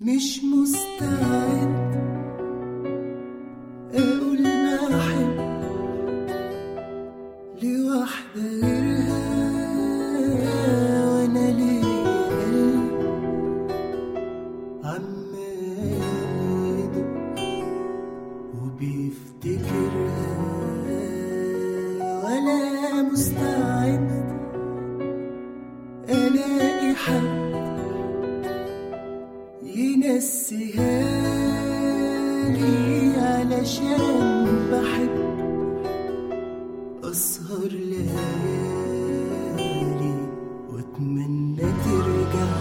مش مستعد اقول بحب لواحدة غيرها وانا ليا قلب عمال يدق وبيفتكرها ولا مستعد الاقي حد ينسيها لي علشان بحب أسهر ليالي وأتمنى ترجع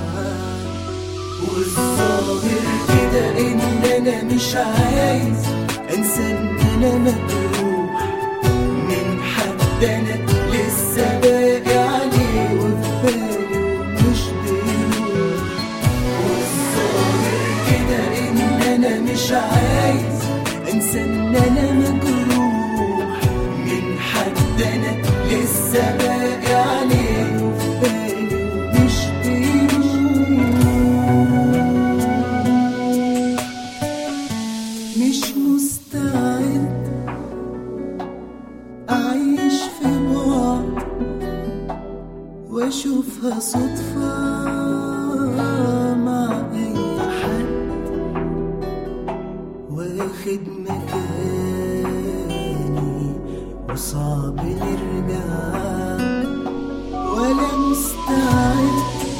والظاهر كده إن أنا مش عايز أنسى إن أنا مجروح من حد أنا لسه باقي عليه وفي بالي ومش بيروح والظاهر كده ان انا مش عايز انسى ان انا مجروح من حد انا لسه باقي عليه وفي بالي ومش بيروح مش مستعد اعيش في بعد واشوفها صدفة مع اي حد واخد مكاني وصعب نرجع ولا مستعد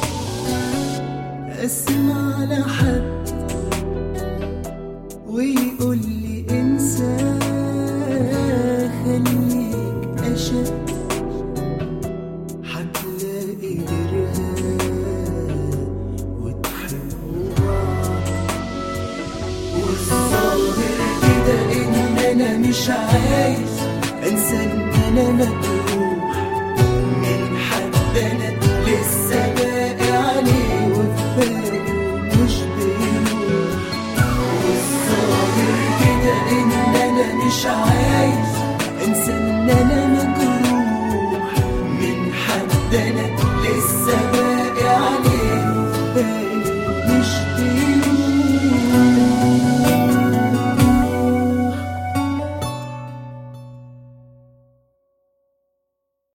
اسمع على حد ويقول لي انسى خليك اشد هتلاقي غيرها وتحبوا بعض والظاهر كده ان انا مش عايز انسى ان انا مجروح من حد انا لسه باقي عليه وفي بالي ومش بيروح والظاهر كده ان انا مش عايز انسى ان انا